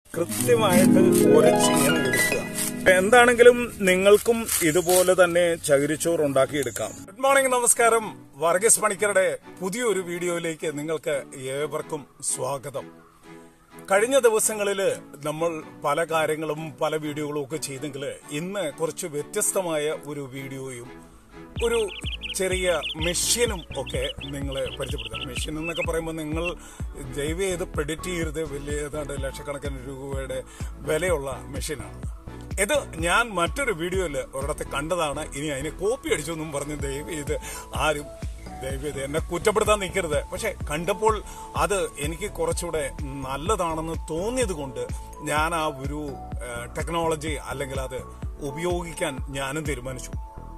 കൃത്യമായിട്ട് ഉരച്ച് ഇങ്ങനെ എടുക്കുക എന്താണെങ്കിലും നിങ്ങൾക്കും ഇതുപോലെ തന്നെ ചകിരിച്ചോറ് ഉണ്ടാക്കിയെടുക്കാം ഗുഡ് മോർണിംഗ് നമസ്കാരം വർഗീസ് പണിക്കരുടെ പുതിയൊരു വീഡിയോയിലേക്ക് നിങ്ങൾക്ക് ഏവർക്കും സ്വാഗതം കഴിഞ്ഞ ദിവസങ്ങളിൽ നമ്മൾ പല കാര്യങ്ങളും പല വീഡിയോകളും ഒക്കെ ചെയ്തെങ്കിൽ ഇന്ന് കുറച്ച് വ്യത്യസ്തമായ ഒരു വീഡിയോയും ഒരു ചെറിയ മെഷീനും ഒക്കെ നിങ്ങളെ പരിചയപ്പെടുത്താം മെഷീൻ എന്നൊക്കെ പറയുമ്പോൾ നിങ്ങൾ ദയവ് ചെയ്ത് പ്രെഡിക്റ്റ് ചെയ്യരുത് വലിയ ഏതാണ്ട് ലക്ഷക്കണക്കിന് രൂപയുടെ വിലയുള്ള മെഷീനാണ് ഇത് ഞാൻ മറ്റൊരു വീഡിയോയിൽ ഒരിടത്ത് കണ്ടതാണ് ഇനി അതിനെ കോപ്പി അടിച്ചു എന്നും പറഞ്ഞ് ദയവ് ചെയ്ത് ആരും ദയവ് ചെയ്ത് എന്നെ കുറ്റപ്പെടുത്താൻ നിൽക്കരുത് പക്ഷെ കണ്ടപ്പോൾ അത് എനിക്ക് കുറച്ചുകൂടെ നല്ലതാണെന്ന് തോന്നിയത് കൊണ്ട് ഞാൻ ആ ഒരു ടെക്നോളജി അല്ലെങ്കിൽ അത് ഉപയോഗിക്കാൻ ഞാനും തീരുമാനിച്ചു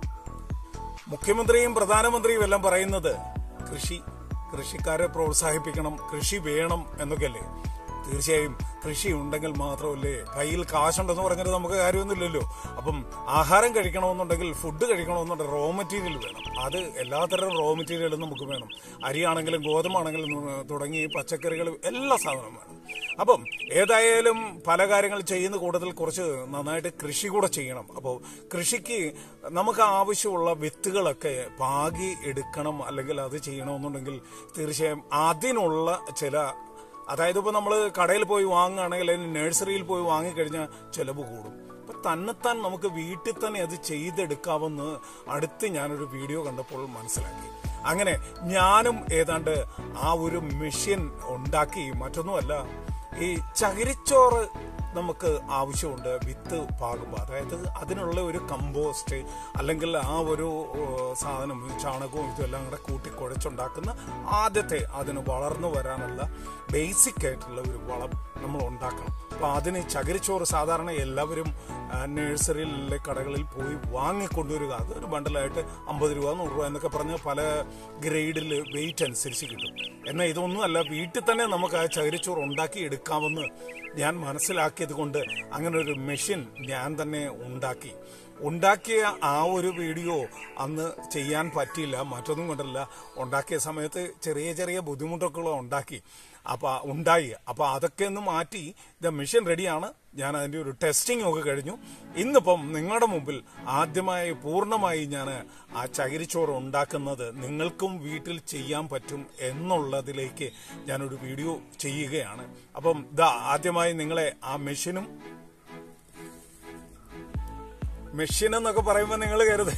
മുഖ്യമന്ത്രിയും പ്രധാനമന്ത്രിയും എല്ലാം പറയുന്നത് കൃഷി കൃഷിക്കാരെ പ്രോത്സാഹിപ്പിക്കണം കൃഷി വേണം എന്നൊക്കെയല്ലേ തീർച്ചയായും കൃഷി ഉണ്ടെങ്കിൽ മാത്രമല്ലേ കയ്യിൽ കാശുണ്ടെന്ന് പറഞ്ഞിട്ട് നമുക്ക് കാര്യമൊന്നുമില്ലല്ലോ അപ്പം ആഹാരം കഴിക്കണമെന്നുണ്ടെങ്കിൽ ഫുഡ് കഴിക്കണമെന്നുണ്ടെങ്കിൽ റോ മെറ്റീരിയൽ വേണം അത് എല്ലാത്തരം റോ മെറ്റീരിയലും നമുക്ക് വേണം അരിയാണെങ്കിലും ഗോതമ്പാണെങ്കിലും തുടങ്ങി പച്ചക്കറികൾ എല്ലാ സാധനവും വേണം അപ്പം ഏതായാലും പല കാര്യങ്ങൾ ചെയ്യുന്ന കൂട്ടത്തിൽ കുറച്ച് നന്നായിട്ട് കൃഷി കൂടെ ചെയ്യണം അപ്പോൾ കൃഷിക്ക് നമുക്ക് ആവശ്യമുള്ള വിത്തുകളൊക്കെ പാകി എടുക്കണം അല്ലെങ്കിൽ അത് ചെയ്യണമെന്നുണ്ടെങ്കിൽ തീർച്ചയായും അതിനുള്ള ചില അതായത് ഇപ്പോൾ നമ്മൾ കടയിൽ പോയി വാങ്ങുകയാണെങ്കിൽ അല്ലെങ്കിൽ നഴ്സറിയിൽ പോയി വാങ്ങിക്കഴിഞ്ഞാൽ ചിലവ് കൂടും അപ്പൊ തന്നെത്താൻ നമുക്ക് വീട്ടിൽ തന്നെ അത് ചെയ്തെടുക്കാമെന്ന് അടുത്ത് ഞാനൊരു വീഡിയോ കണ്ടപ്പോൾ മനസ്സിലാക്കി അങ്ങനെ ഞാനും ഏതാണ്ട് ആ ഒരു മെഷീൻ ഉണ്ടാക്കി മറ്റൊന്നുമല്ല ഈ ചകിരിച്ചോറ് നമുക്ക് ആവശ്യമുണ്ട് വിത്ത് പാകുമ്പോൾ അതായത് അതിനുള്ള ഒരു കമ്പോസ്റ്റ് അല്ലെങ്കിൽ ആ ഒരു സാധനം ചാണകവും ഇതെല്ലാം കൂടെ കൂട്ടി കുഴച്ചുണ്ടാക്കുന്ന ആദ്യത്തെ അതിന് വളർന്നു വരാനുള്ള ബേസിക് ആയിട്ടുള്ള ഒരു വളം നമ്മൾ ഉണ്ടാക്കണം അപ്പൊ അതിന് ചകിരിച്ചോറ് സാധാരണ എല്ലാവരും നഴ്സറിയിലെ കടകളിൽ പോയി വാങ്ങിക്കൊണ്ടുവരിക അത് ഒരു ബണ്ടലായിട്ട് അമ്പത് രൂപ നൂറ് രൂപ എന്നൊക്കെ പറഞ്ഞ് പല ഗ്രേഡിൽ വെയിറ്റ് അനുസരിച്ച് കിട്ടും എന്നാൽ ഇതൊന്നുമല്ല വീട്ടിൽ തന്നെ നമുക്ക് ആ ചകിരിച്ചോറ് ഉണ്ടാക്കി എടുക്കാമെന്ന് ഞാൻ മനസ്സിലാക്കിയത് കൊണ്ട് അങ്ങനെ ഒരു മെഷീൻ ഞാൻ തന്നെ ഉണ്ടാക്കി ഉണ്ടാക്കിയ ആ ഒരു വീഡിയോ അന്ന് ചെയ്യാൻ പറ്റിയില്ല മറ്റൊന്നും കൊണ്ടല്ല ഉണ്ടാക്കിയ സമയത്ത് ചെറിയ ചെറിയ ബുദ്ധിമുട്ടൊക്കെ ഉണ്ടാക്കി അപ്പൊ ഉണ്ടായി അപ്പൊ അതൊക്കെ ഒന്ന് മാറ്റി ഇത് മെഷീൻ റെഡിയാണ് ഞാൻ അതിന്റെ ഒരു ടെസ്റ്റിംഗ് ഒക്കെ കഴിഞ്ഞു ഇന്നിപ്പം നിങ്ങളുടെ മുമ്പിൽ ആദ്യമായി പൂർണ്ണമായി ഞാൻ ആ ചകിരിച്ചോറ് ഉണ്ടാക്കുന്നത് നിങ്ങൾക്കും വീട്ടിൽ ചെയ്യാൻ പറ്റും എന്നുള്ളതിലേക്ക് ഞാനൊരു വീഡിയോ ചെയ്യുകയാണ് അപ്പം ഇതാ ആദ്യമായി നിങ്ങളെ ആ മെഷീനും മെഷീൻ എന്നൊക്കെ പറയുമ്പോൾ നിങ്ങൾ കരുത്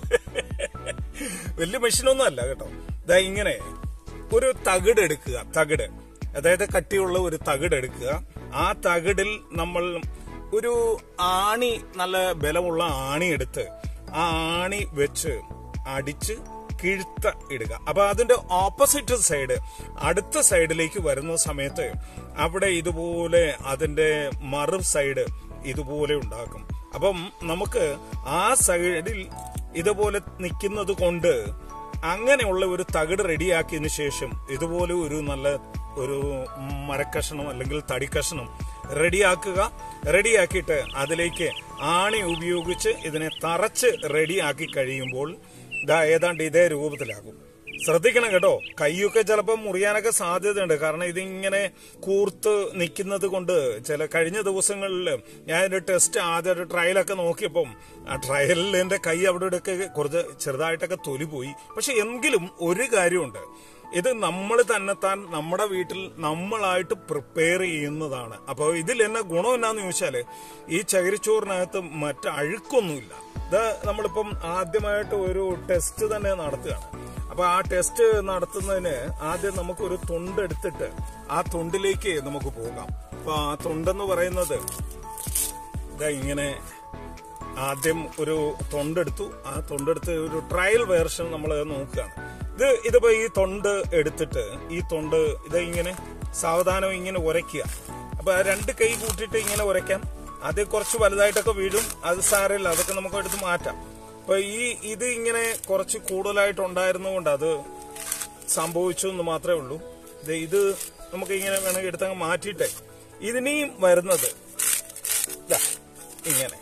വലിയ മെഷീനൊന്നും അല്ല കേട്ടോ ഇതാ ഇങ്ങനെ ഒരു തകിട് എടുക്കുക തകിട് അതായത് കട്ടിയുള്ള ഒരു തകിട് എടുക്കുക ആ തകിടിൽ നമ്മൾ ഒരു ആണി നല്ല ബലമുള്ള ആണി എടുത്ത് ആ ആണി വെച്ച് അടിച്ച് കിഴുത്ത ഇടുക അപ്പൊ അതിന്റെ ഓപ്പോസിറ്റ് സൈഡ് അടുത്ത സൈഡിലേക്ക് വരുന്ന സമയത്ത് അവിടെ ഇതുപോലെ അതിന്റെ മറു സൈഡ് ഇതുപോലെ ഉണ്ടാക്കും അപ്പം നമുക്ക് ആ സൈഡിൽ ഇതുപോലെ നിൽക്കുന്നത് കൊണ്ട് അങ്ങനെയുള്ള ഒരു തകിട് റെഡിയാക്കിയതിനു ശേഷം ഇതുപോലെ ഒരു നല്ല ഒരു മരക്കഷണം അല്ലെങ്കിൽ തടിക്കഷണം റെഡിയാക്കുക റെഡിയാക്കിയിട്ട് അതിലേക്ക് ആണി ഉപയോഗിച്ച് ഇതിനെ തറച്ച് റെഡിയാക്കി കഴിയുമ്പോൾ ഇതാ ഏതാണ്ട് ഇതേ രൂപത്തിലാകും ശ്രദ്ധിക്കണം കേട്ടോ കൈയൊക്കെ ചിലപ്പോൾ മുറിയാനൊക്കെ സാധ്യതയുണ്ട് കാരണം ഇതിങ്ങനെ കൂർത്ത് നിൽക്കുന്നത് കൊണ്ട് ചില കഴിഞ്ഞ ദിവസങ്ങളിൽ ഞാൻ ഒരു ടെസ്റ്റ് ആദ്യം ഒരു ട്രയലൊക്കെ നോക്കിയപ്പം ആ ട്രയലിൽ എന്റെ കൈ അവിടെ ഇവിടെയൊക്കെ കുറച്ച് ചെറുതായിട്ടൊക്കെ തൊലി പോയി പക്ഷെ എങ്കിലും ഒരു കാര്യമുണ്ട് ഇത് നമ്മൾ തന്നെത്താൻ നമ്മുടെ വീട്ടിൽ നമ്മളായിട്ട് പ്രിപ്പയർ ചെയ്യുന്നതാണ് അപ്പോൾ ഇതിൽ എന്നെ ഗുണം എന്നാന്ന് ചോദിച്ചാല് ഈ ചകിരിച്ചോറിനകത്ത് മറ്റ് അഴുക്കൊന്നുമില്ല ഇത് നമ്മളിപ്പം ആദ്യമായിട്ട് ഒരു ടെസ്റ്റ് തന്നെ നടത്തുകയാണ് അപ്പൊ ആ ടെസ്റ്റ് നടത്തുന്നതിന് ആദ്യം നമുക്കൊരു തൊണ്ട് എടുത്തിട്ട് ആ തൊണ്ടിലേക്ക് നമുക്ക് പോകാം അപ്പൊ ആ തൊണ്ടെന്ന് പറയുന്നത് ഇതാ ഇങ്ങനെ ആദ്യം ഒരു തൊണ്ടെടുത്തു ആ തൊണ്ടെടുത്ത് ഒരു ട്രയൽ വേർഷൻ നമ്മൾ നോക്കുകയാണ് ഇത് ഇതിപ്പോ ഈ തൊണ്ട് എടുത്തിട്ട് ഈ തൊണ്ട് ഇത് ഇങ്ങനെ സാവധാനം ഇങ്ങനെ ഉരയ്ക്കുക അപ്പൊ ആ രണ്ട് കൈ കൂട്ടിയിട്ട് ഇങ്ങനെ ഉരയ്ക്കാം അത് കുറച്ച് വലുതായിട്ടൊക്കെ വീഴും അത് സാരമില്ല അതൊക്കെ നമുക്ക് എടുത്ത് മാറ്റാം അപ്പൊ ഈ ഇത് ഇങ്ങനെ കുറച്ച് കൂടുതലായിട്ട് ഉണ്ടായിരുന്നുകൊണ്ട് അത് സംഭവിച്ചു എന്ന് മാത്രമേ ഉള്ളൂ ഇത് ഇത് നമുക്ക് ഇങ്ങനെ വേണമെങ്കിൽ എടുത്തങ്ങ് മാറ്റിയിട്ടെ ഇതിനെയും വരുന്നത് ദാ, ഇങ്ങനെ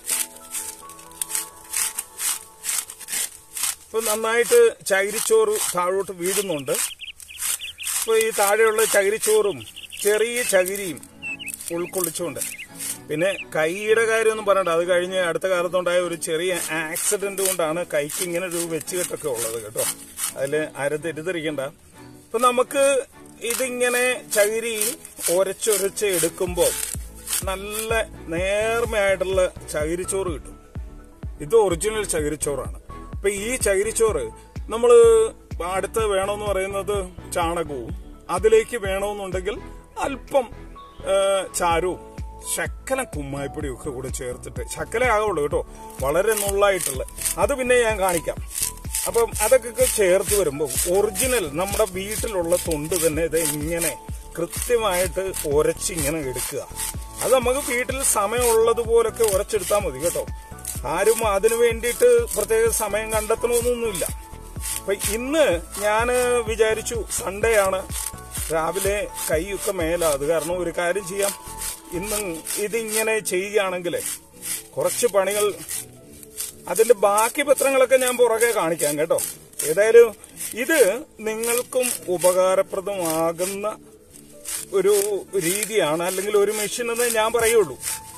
ഇപ്പൊ നന്നായിട്ട് ചകിരിച്ചോറ് താഴോട്ട് വീഴുന്നുണ്ട് ഇപ്പൊ ഈ താഴെയുള്ള ചകിരിച്ചോറും ചെറിയ ചകിരിയും ഉൾക്കൊള്ളിച്ചുകൊണ്ട് പിന്നെ കൈയുടെ കാര്യമൊന്നും പറയണ്ട അത് കഴിഞ്ഞ് അടുത്ത കാലത്തുണ്ടായ ഒരു ചെറിയ ആക്സിഡന്റ് കൊണ്ടാണ് കൈക്ക് ഇങ്ങനെ ഒരു വെച്ചുകെട്ടൊക്കെ ഉള്ളത് കേട്ടോ അതിൽ ആരും തെറ്റിദ്ധരിക്കണ്ട ഇപ്പൊ നമുക്ക് ഇതിങ്ങനെ ചകിരിയിൽ ഒരച്ചൊരച്ച് എടുക്കുമ്പോൾ നല്ല നേർമയായിട്ടുള്ള ചകിരിച്ചോറ് കിട്ടും ഇത് ഒറിജിനൽ ചകിരിച്ചോറാണ് അപ്പൊ ഈ ചകിരിച്ചോറ് നമ്മൾ അടുത്ത് വേണമെന്ന് പറയുന്നത് ചാണകവും അതിലേക്ക് വേണമെന്നുണ്ടെങ്കിൽ അല്പം ആ, ചാരവും ശക്കല കുമ്മായിപ്പൊടിയും ഒക്കെ കൂടെ ചേർത്തിട്ട് ശക്കല ആകുള്ളൂ കേട്ടോ വളരെ നുള്ളായിട്ടുള്ള അത് പിന്നെ ഞാൻ കാണിക്കാം അപ്പം അതൊക്കെ ചേർത്ത് വരുമ്പോൾ ഒറിജിനൽ നമ്മുടെ വീട്ടിലുള്ള തൊണ്ട് തന്നെ ഇത് ഇങ്ങനെ കൃത്യമായിട്ട് ഉരച്ചിങ്ങനെ എടുക്കുക അത് നമുക്ക് വീട്ടിൽ സമയമുള്ളതുപോലൊക്കെ ഉരച്ചെടുത്താൽ മതി കേട്ടോ ആരും അതിനു വേണ്ടിയിട്ട് പ്രത്യേക സമയം കണ്ടെത്തണമെന്നൊന്നുമില്ല അപ്പൊ ഇന്ന് ഞാൻ വിചാരിച്ചു സൺഡേ ആണ് രാവിലെ കൈയൊക്കെ മേല അത് കാരണം ഒരു കാര്യം ചെയ്യാം ഇന്ന് ഇതിങ്ങനെ ചെയ്യുകയാണെങ്കിൽ കുറച്ച് പണികൾ അതിന്റെ ബാക്കി പത്രങ്ങളൊക്കെ ഞാൻ പുറകെ കാണിക്കാം കേട്ടോ ഏതായാലും ഇത് നിങ്ങൾക്കും ഉപകാരപ്രദമാകുന്ന ഒരു രീതിയാണ് അല്ലെങ്കിൽ ഒരു മെഷീൻ എന്ന് ഞാൻ പറയുള്ളൂ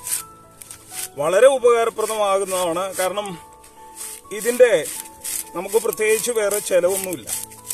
വളരെ ഉപകാരപ്രദമാകുന്നതാണ് കാരണം ഇതിന്റെ നമുക്ക് പ്രത്യേകിച്ച് വേറെ ചെലവൊന്നുമില്ല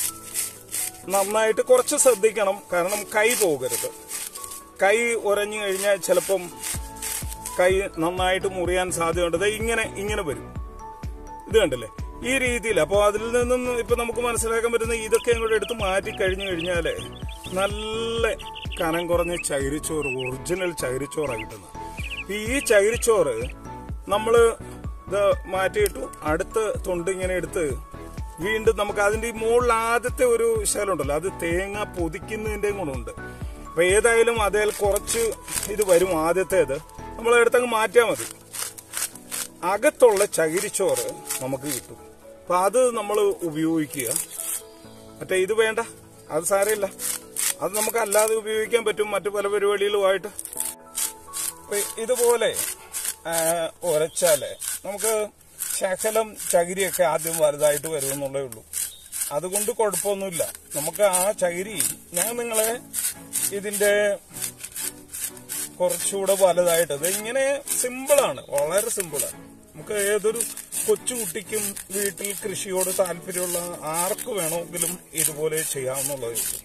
നന്നായിട്ട് കുറച്ച് ശ്രദ്ധിക്കണം കാരണം കൈ പോകരുത് കൈ ഉരഞ്ഞു കഴിഞ്ഞാൽ ചിലപ്പം കൈ നന്നായിട്ട് മുറിയാൻ സാധ്യതയുണ്ട് ദേ ഇങ്ങനെ ഇങ്ങനെ വരും ഇത് കണ്ടില്ലേ ഈ രീതിയിൽ അപ്പോൾ അതിൽ നിന്നും ഇപ്പൊ നമുക്ക് മനസ്സിലാക്കാൻ പറ്റുന്ന ഇതൊക്കെ അങ്ങോട്ട് എടുത്ത് മാറ്റി കഴിഞ്ഞു കഴിഞ്ഞാല് നല്ല കനം കുറഞ്ഞ ചകിരിച്ചോറ് ഒറിജിനൽ ചകിരിച്ചോറാണ് കിട്ടുന്നത് ഈ ചകിരിച്ചോറ് നമ്മള് ഇത് മാറ്റിയിട്ടു അടുത്ത തൊണ്ട് ഇങ്ങനെ എടുത്ത് വീണ്ടും നമുക്ക് അതിന്റെ ഈ മുകളിൽ ആദ്യത്തെ ഒരു ശകലമുണ്ടല്ലോ അത് തേങ്ങ പൊതിക്കുന്നതിന്റെ ഗുണമുണ്ട് അപ്പൊ ഏതായാലും അതിൽ കുറച്ച് ഇത് വരും ആദ്യത്തേത് നമ്മൾ എടുത്തങ്ങ് മാറ്റിയാൽ മതി അകത്തുള്ള ചകിരിച്ചോറ് നമുക്ക് കിട്ടും അപ്പൊ അത് നമ്മൾ ഉപയോഗിക്കുക മറ്റേ ഇത് വേണ്ട അത് സാരമില്ല അത് നമുക്ക് അല്ലാതെ ഉപയോഗിക്കാൻ പറ്റും മറ്റു പല പരിപാടികളുമായിട്ട് അപ്പൊ ഇതുപോലെ ആ, ഉരച്ചാല് നമുക്ക് ശകലം ചകിരിയൊക്കെ ആദ്യം വലുതായിട്ട് വരുമെന്നുള്ളേ ഉള്ളൂ അതുകൊണ്ട് കുഴപ്പമൊന്നുമില്ല നമുക്ക് ആ ചകിരി ഞാൻ നിങ്ങളെ ഇതിന്റെ കുറച്ചുകൂടെ വലുതായിട്ട് ഇത് ഇങ്ങനെ സിമ്പിളാണ് വളരെ സിമ്പിളാണ് നമുക്ക് ഏതൊരു കൊച്ചുകുട്ടിക്കും വീട്ടിൽ കൃഷിയോട് താല്പര്യമുള്ള ആർക്ക് വേണമെങ്കിലും ഇതുപോലെ ചെയ്യാവുന്നുള്ളതേ ഉള്ളൂ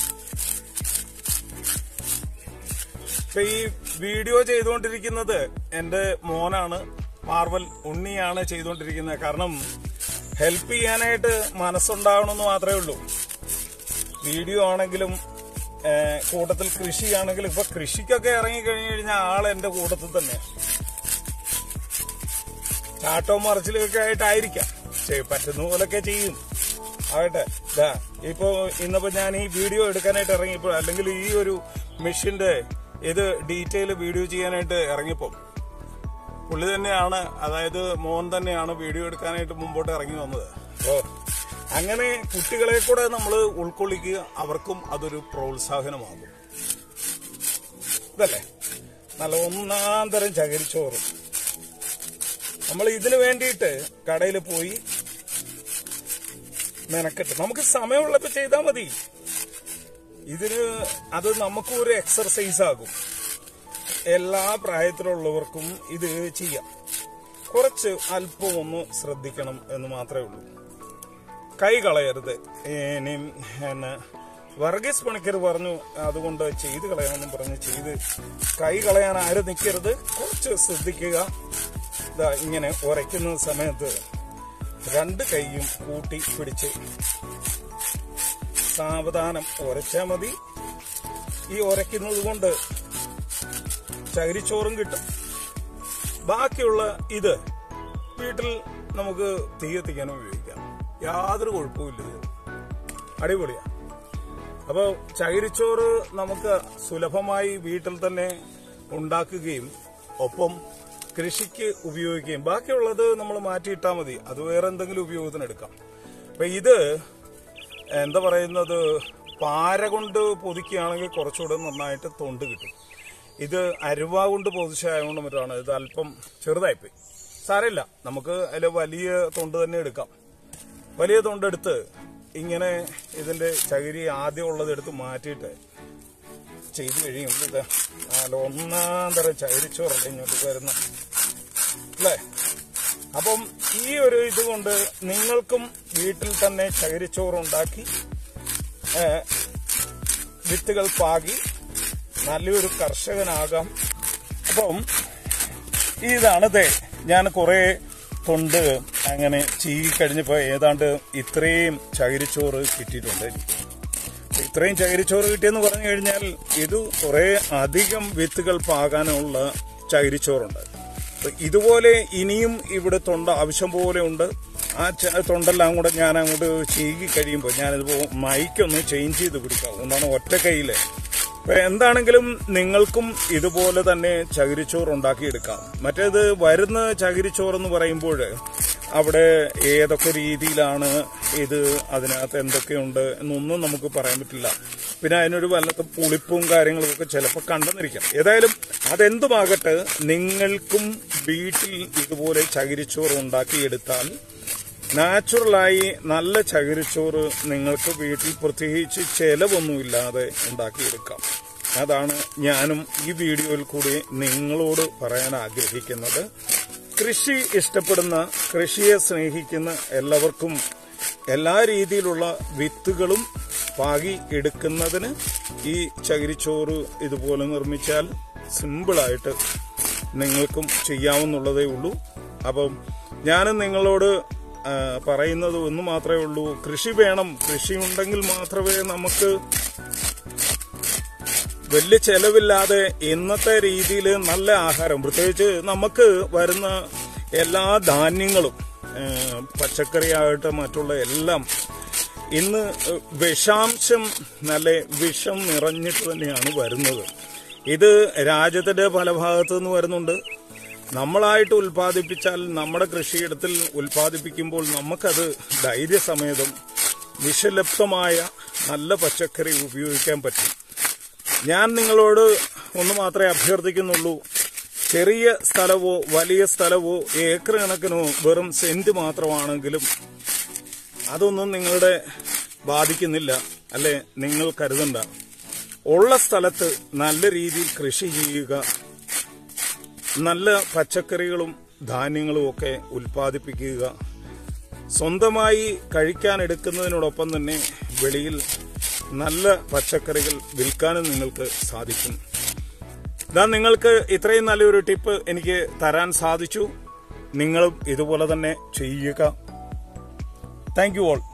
ഇപ്പൊ ഈ വീഡിയോ ചെയ്തുകൊണ്ടിരിക്കുന്നത് എന്റെ മോനാണ് മാർവൽ ഉണ്ണിയാണ് ചെയ്തുകൊണ്ടിരിക്കുന്നത് കാരണം ഹെൽപ്പ് ചെയ്യാനായിട്ട് മനസ്സുണ്ടാവണമെന്ന് മാത്രമേ ഉള്ളൂ വീഡിയോ ആണെങ്കിലും ഏഹ്, കൂട്ടത്തിൽ കൃഷിയാണെങ്കിലും ഇപ്പൊ കൃഷിക്കൊക്കെ ഇറങ്ങി കഴിഞ്ഞു കഴിഞ്ഞാൽ ആൾ എന്റെ കൂട്ടത്തിൽ തന്നെ ചാട്ടവും മറിച്ചിലൊക്കെ ആയിട്ടായിരിക്കാം ചെയ്- പറ്റുന്ന പോലൊക്കെ ചെയ്യും ആകട്ടെ ഇതാ ഇപ്പോ ഇന്നിപ്പോ ഞാൻ ഈ വീഡിയോ എടുക്കാനായിട്ട് ഇറങ്ങിയപ്പോൾ അല്ലെങ്കിൽ ഈ ഒരു മെഷീന്റെ ഇത് ഡീറ്റെയിൽ വീഡിയോ ചെയ്യാനായിട്ട് ഇറങ്ങിയപ്പോ പുള്ളി തന്നെയാണ് അതായത് മോൻ തന്നെയാണ് വീഡിയോ എടുക്കാനായിട്ട് മുമ്പോട്ട് ഇറങ്ങി വന്നത് അപ്പോ അങ്ങനെ കുട്ടികളെ കൂടെ നമ്മൾ ഉൾക്കൊള്ളിക്കുക അവർക്കും അതൊരു പ്രോത്സാഹനമാകും ഇതല്ലേ നല്ല ഒന്നാം തരം ചകിരിച്ചോറ് നമ്മൾ ഇതിനു വേണ്ടിയിട്ട് കടയിൽ പോയി മെനക്കെട്ട് നമുക്ക് സമയമുള്ളപ്പോ ചെയ്താൽ മതി ഇതിന് അത് നമുക്കും ഒരു എക്സർസൈസ് ആകും എല്ലാ പ്രായത്തിലുള്ളവർക്കും ഇത് ചെയ്യാം കുറച്ച് അല്പം ഒന്ന് ശ്രദ്ധിക്കണം എന്ന് മാത്രമേ ഉള്ളൂ കൈ കളയരുത് ഇനി എന്നെ വർഗീസ് പണിക്കർ പറഞ്ഞു അതുകൊണ്ട് ചെയ്ത് കളയണമെന്നും പറഞ്ഞ് ചെയ്ത് കൈ കളയാൻ ആരും നിൽക്കരുത് കുറച്ച് ശ്രദ്ധിക്കുക ഇതാ ഇങ്ങനെ ഉരയ്ക്കുന്ന സമയത്ത് രണ്ട് കൈയും കൂട്ടി പിടിച്ച് സാവധാനം ഉരച്ചാൽ മതി ഈ ഉരയ്ക്കുന്നത് കൊണ്ട് ചകിരിച്ചോറും കിട്ടും ബാക്കിയുള്ള ഇത് വീട്ടിൽ നമുക്ക് തീ കത്തിക്കാനും ഉപയോഗിക്കാം യാതൊരു കുഴപ്പമില്ല ഇത് അടിപൊളിയാ അപ്പോൾ ചകിരിച്ചോറ് നമുക്ക് സുലഭമായി വീട്ടിൽ തന്നെ ഉണ്ടാക്കുകയും ഒപ്പം കൃഷിക്ക് ഉപയോഗിക്കുകയും ബാക്കിയുള്ളത് നമ്മൾ മാറ്റിയിട്ടാൽ മതി അത് വേറെ എന്തെങ്കിലും ഉപയോഗത്തിന് എടുക്കാം അപ്പൊ ഇത് എന്താ പറയുന്നത് പാര കൊണ്ട് പൊതിക്കുകയാണെങ്കിൽ കുറച്ചുകൂടെ നന്നായിട്ട് തൊണ്ട് കിട്ടും ഇത് അരുവ കൊണ്ട് പൊതിച്ചായതുകൊണ്ട് മറ്റാണ് ഇത് അല്പം ചെറുതായിപ്പോയി സാരമില്ല നമുക്ക് അതിൽ വലിയ തൊണ്ട് തന്നെ എടുക്കാം വലിയ തൊണ്ടെടുത്ത് ഇങ്ങനെ ഇതിന്റെ ചകിരി ആദ്യം ഉള്ളത് എടുത്ത് മാറ്റിയിട്ട് ചെയ്ത് കഴിയുമ്പോൾ ഇത് നല്ല ഒന്നാം തരം ചകിരിച്ചോറല്ലേ ഇങ്ങോട്ട് വരുന്ന അല്ലേ അപ്പം ഈ ഒരു ഇതുകൊണ്ട് നിങ്ങൾക്കും വീട്ടിൽ തന്നെ ചകിരിച്ചോറുണ്ടാക്കി ഏ, വിത്തുകൾ പാകി നല്ലൊരു കർഷകനാകാം അപ്പം ഇതാണ് ദേ ഞാൻ കുറെ തൊണ്ട് അങ്ങനെ ചീകി കഴിഞ്ഞപ്പോ ഏതാണ്ട് ഇത്രയും ചകിരിച്ചോറ് കിട്ടിയിട്ടുണ്ട് എനിക്ക് ഇത്രയും ചകിരിച്ചോറ് കിട്ടിയെന്ന് പറഞ്ഞു കഴിഞ്ഞാൽ ഇത് കുറെ അധികം വിത്തുകൾ പാകാനുള്ള ചകിരിച്ചോറുണ്ട് അപ്പൊ ഇതുപോലെ ഇനിയും ഇവിടെ തൊണ്ട ആവശ്യം പോലെ ഉണ്ട് ആ ച- തൊണ്ടെല്ലാം കൂടെ ഞാൻ അങ്ങോട്ട് ചീകി കഴിയുമ്പോൾ ഞാനിത് മൈക്കൊന്ന് ചേഞ്ച് ചെയ്ത് പിടിക്കാം അതുകൊണ്ടാണ് ഒറ്റ കൈയില് അപ്പൊ എന്താണെങ്കിലും നിങ്ങൾക്കും ഇതുപോലെ തന്നെ ചകിരിച്ചോറ് ഉണ്ടാക്കിയെടുക്കാം മറ്റേത് വരുന്ന ചകിരിച്ചോറ് എന്ന് പറയുമ്പോൾ അവിടെ ഏതൊക്കെ രീതിയിലാണ് ഇത് അതിനകത്ത് എന്തൊക്കെയുണ്ട് എന്നൊന്നും നമുക്ക് പറയാൻ പറ്റില്ല പിന്നെ അതിനൊരു വല്ലാത്ത പുളിപ്പും കാര്യങ്ങളും ഒക്കെ ചിലപ്പോൾ കണ്ടെന്നിരിക്കാം ഏതായാലും അതെന്തുമാകട്ടെ നിങ്ങൾക്കും വീട്ടിൽ ഇതുപോലെ ചകിരിച്ചോറ് ഉണ്ടാക്കിയെടുത്താൽ നാച്ചുറലായി നല്ല ചകിരിച്ചോറ് നിങ്ങൾക്ക് വീട്ടിൽ പ്രത്യേകിച്ച് ചെലവൊന്നുമില്ലാതെ ഉണ്ടാക്കിയെടുക്കാം അതാണ് ഞാനും ഈ വീഡിയോയിൽ കൂടി നിങ്ങളോട് പറയാൻ ആഗ്രഹിക്കുന്നത് കൃഷി ഇഷ്ടപ്പെടുന്ന കൃഷിയെ സ്നേഹിക്കുന്ന എല്ലാവർക്കും എല്ലാ രീതിയിലുള്ള വിത്തുകളും പാകി എടുക്കുന്നതിന് ഈ ചകിരിച്ചോറ് ഇതുപോലെ നിർമ്മിച്ചാൽ സിമ്പിളായിട്ട് നിങ്ങൾക്കും ചെയ്യാവുന്നുള്ളതേ ഉള്ളൂ അപ്പം ഞാനും നിങ്ങളോട് ആ, പറയുന്നത് ഒന്ന് മാത്രമേ ഉള്ളൂ കൃഷി വേണം കൃഷി ഉണ്ടെങ്കിൽ മാത്രമേ നമുക്ക് വലിയ ചെലവില്ലാതെ ഇന്നത്തെ രീതിയിൽ നല്ല ആഹാരം പ്രത്യേകിച്ച് നമുക്ക് വരുന്ന എല്ലാ ധാന്യങ്ങളും ഏ, പച്ചക്കറിയാകട്ടെ മറ്റുള്ള എല്ലാം ഇന്ന് വിഷാംശം നല്ല വിഷം നിറഞ്ഞിട്ട് തന്നെയാണ് വരുന്നത് ഇത് രാജ്യത്തിന്റെ പല ഭാഗത്തു നിന്ന് വരുന്നുണ്ട് നമ്മളായിട്ട് ഉൽപ്പാദിപ്പിച്ചാൽ നമ്മുടെ കൃഷിയിടത്തിൽ ഉൽപ്പാദിപ്പിക്കുമ്പോൾ നമുക്കത് ധൈര്യസമേതം വിഷലിപ്തമായ നല്ല പച്ചക്കറി ഉപയോഗിക്കാൻ പറ്റും ഞാൻ നിങ്ങളോട് ഒന്ന് മാത്രമേ അഭ്യർത്ഥിക്കുന്നുള്ളൂ ചെറിയ സ്ഥലവോ വലിയ സ്ഥലവോ ഏക്കർ കണക്കിനോ വെറും സെന്റ് മാത്രമാണെങ്കിലും അതൊന്നും നിങ്ങളുടെ ബാധിക്കുന്നില്ല അല്ലെ നിങ്ങൾ കരുതണ്ട ഉള്ള സ്ഥലത്ത് നല്ല രീതിയിൽ കൃഷി ചെയ്യുക നല്ല പച്ചക്കറികളും ധാന്യങ്ങളും ഒക്കെ ഉൽപ്പാദിപ്പിക്കുക സ്വന്തമായി കഴിക്കാൻ എടുക്കുന്നതിനോടൊപ്പം തന്നെ വെളിയിൽ നല്ല പച്ചക്കറികൾ വിൽക്കാനും നിങ്ങൾക്ക് സാധിക്കും ഇതാ നിങ്ങൾക്ക് ഇത്രയും നല്ലൊരു ടിപ്പ് എനിക്ക് തരാൻ സാധിച്ചു നിങ്ങളും ഇതുപോലെ തന്നെ ചെയ്യുക താങ്ക് യു ഓൾ